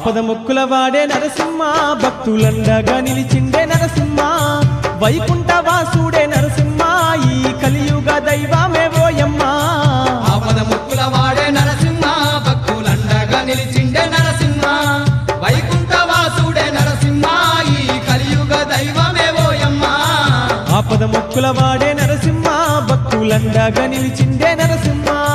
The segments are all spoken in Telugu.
ఆపద ముక్కుల వాడే నరసింహ భక్తులండగా నిలిచిండే నరసింహ వైకుంఠ వాసుడే నరసింహ ఈ కలియుగ దైవమే ఓయమ్మ ఆపద ముక్కుల వాడే నరసింహ భక్తులండగా నిలిచిండే నరసింహ వైకుంఠ వాసుడే నరసింహ ఈ కలియుగ దైవమే ఓయమ్మ ఆపద ముక్కుల వాడే నరసింహ భక్తులండగా నిలిచిండే నరసింహ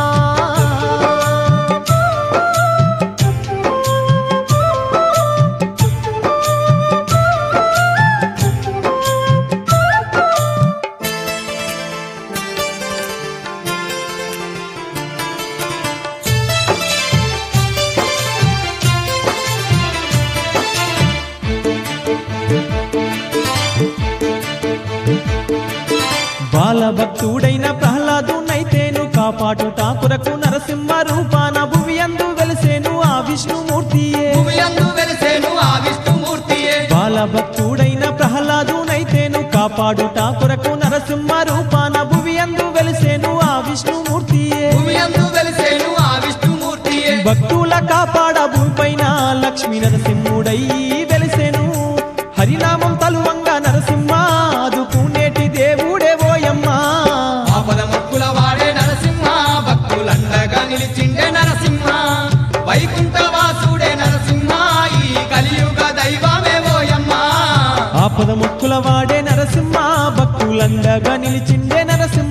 బాలభక్తుడైన ప్రహ్లాదునైతేను కాపాడుట కొరకు నరసింహ రూపాన భువి అందు వెలిసేను ఆ విష్ణుమూర్తియే భూమియందు వెలిసేను ఆ విష్ణుమూర్తియే బాలభక్తుడైన ప్రహ్లాదునైతేను కాపాడుట కొరకు నరసింహ రూపాన భువి అందు వెలిసేను ఆ విష్ణుమూర్తియే భూమియందు వెలిసేను ఆ విష్ణుమూర్తియే భక్తుల కాపాడ భూమిపైన లక్ష్మీ నరసింహుడై వెలిసేను హరినామం తలువంగా నరసింహ అదుకునేటి దేవుడే ఓయమ్మా ఆపద ముక్కుల వాడే నరసింహ భక్తులండగా నిలిచిండే నరసింహ వైకుంఠ వాసుడే నరసింహ ఈ కలియుగ దైవమే ఓయమ్మ ఆపద ముక్కుల వాడే నరసింహ భక్తులండగా నిలిచిండే నరసింహ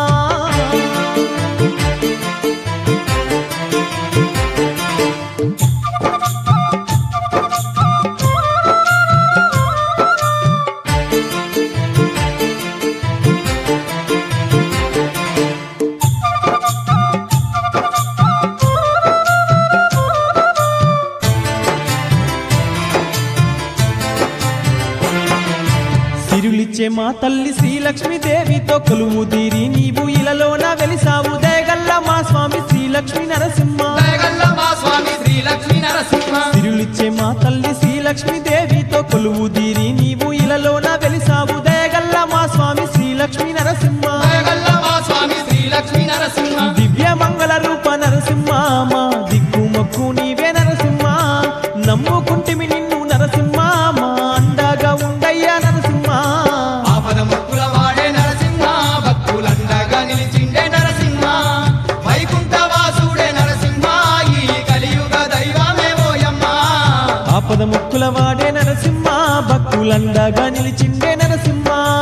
సిరులిచ్చే మా తల్లి శ్రీలక్ష్మీదేవితో కొలువు తీరి నీవు ఇలలోన వెలిసావు దేగల్ల మా స్వామి శ్రీలక్ష్మీ నరసింహ దయగల్ల మా స్వామి శ్రీ లక్ష్మీ నరసింహ సిరులిచ్చే మా తల్లి శ్రీలక్ష్మీదేవితో కొలువు తీరి నీవు ఇలలోన వెలిసావు దయగల్ల మా స్వామి శ్రీలక్ష్మీ నరసింహ దయగల్ల మా స్వామి శ్రీ లక్ష్మీ నరసింహ దివ్య మంగళ రూప నరసింహ మా దిక్కు మొక్కు నీవే నరసింహ నమ్ముకుంటిమి నిన్ను నరసింహ మా అండగా ఉండయ్యా నరసింహ ఆపద ముక్కుల వాడే నరసింహ భక్తులండగా నిలిచిండే నరసింహ వైకుంఠ వాసుడే నరసింహ ఈ కలియుగ దైవమే ఓయమ్మ ఆపద ముక్కుల వాడే నరసింహ భక్తులండగా నిలిచిండే నరసింహ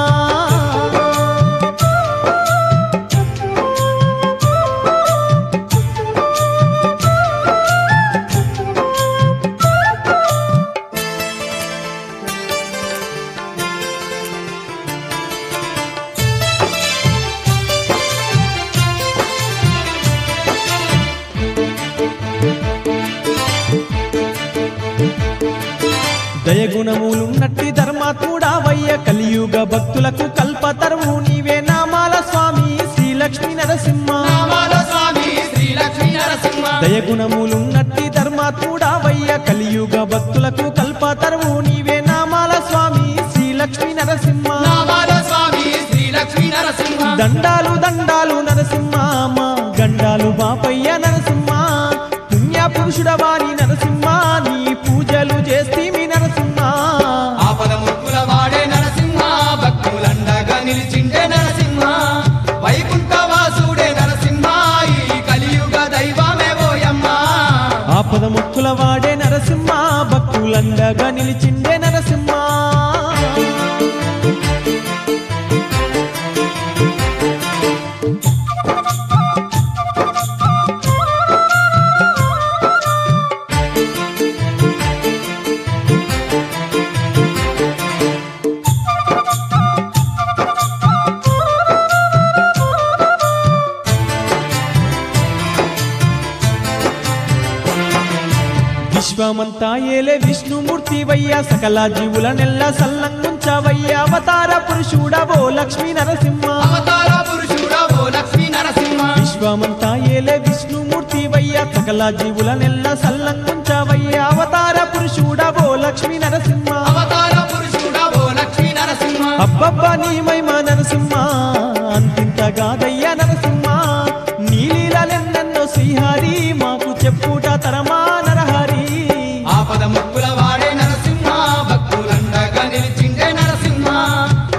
దయగుణములున్నట్టి ధర్మాత్ముడా వయ్య కలియుగ భక్తులకు కల్పతరువు నీవే నామాల స్వామి శ్రీలక్ష్మీ నరసింహ నామాల స్వామి శ్రీ లక్ష్మీ నరసింహ దయగుణములున్నట్టి ధర్మాత్ముడా వయ్య కలియుగ భక్తులకు కల్పతరువు నీవే నామాల స్వామి శ్రీలక్ష్మీ నరసింహ నామాల స్వామి శ్రీ లక్ష్మీ నరసింహ దండాలు దండాలు నరసింహ మా గండాలు బాపయ్య నరసింహ పుణ్య పురుషుడవాని నరసింహ నీ పూజలు చేస్తీమి నరసింహ ఆపద ముక్కుల వాడే నరసింహ భక్తులండగా నిలిచిండే నరసింహ వైకుంఠ వాసుడే నరసింహ ఈ కలియుగ దైవమే ఓయమ్మ ఆపద ముక్కుల వాడే నరసింహ భక్తులండగా నిలిచిండే నరసింహ విశ్వమంతా ఏలే విష్ణుమూర్తి వయ్యా సకల జీవుల నెల్ల సల్లంగుంచవయ్యా అవతార పురుషుడవో లక్ష్మీ నరసింహ అవతార పురుషుడా ఓ లక్ష్మీ నరసింహ విశ్వమంతా ఏలే విష్ణుమూర్తి వయ్యా సకల జీవుల నెల్ల సల్లంగుంచవయ్యా అవతార పురుషుడవో లక్ష్మీ నరసింహ అవతార పురుషుడా ఓ లక్ష్మీ నరసింహ అబ్బబ్బా నీ మహిమ నరసింహ అంతింతగాదయ్యా నరసింహ నీలీలెన్నెన్నో శ్రీహరి మాకు చెప్పుట తరమా నరహరి ఆపద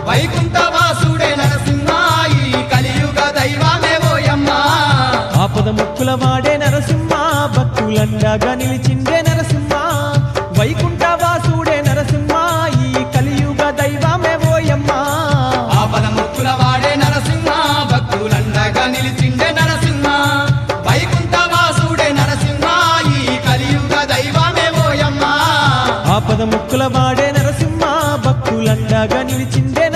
వైకుంఠవాసుడే నరసింహ ఈ కలియుగ దైవమే ఓయమ్మా ఆపద ముక్కుల వాడే నరసింహ భక్తులండగా నిలిచిండే నరసింహ వైకుంఠ వాసుడే నరసింహ ఈ కలియుగ దైవమే ఓయమ్మా ఆపద ముక్కుల వాడే నరసింహ భక్తులండగా నిలిచిండే నరసింహ వైకుంఠవాసుడే నరసింహ ఈ కలియుగ దైవమే ఓయమ్మా ఆపద ముక్కుల వాడే నరసింహ భక్తులండగా నిలిచిండే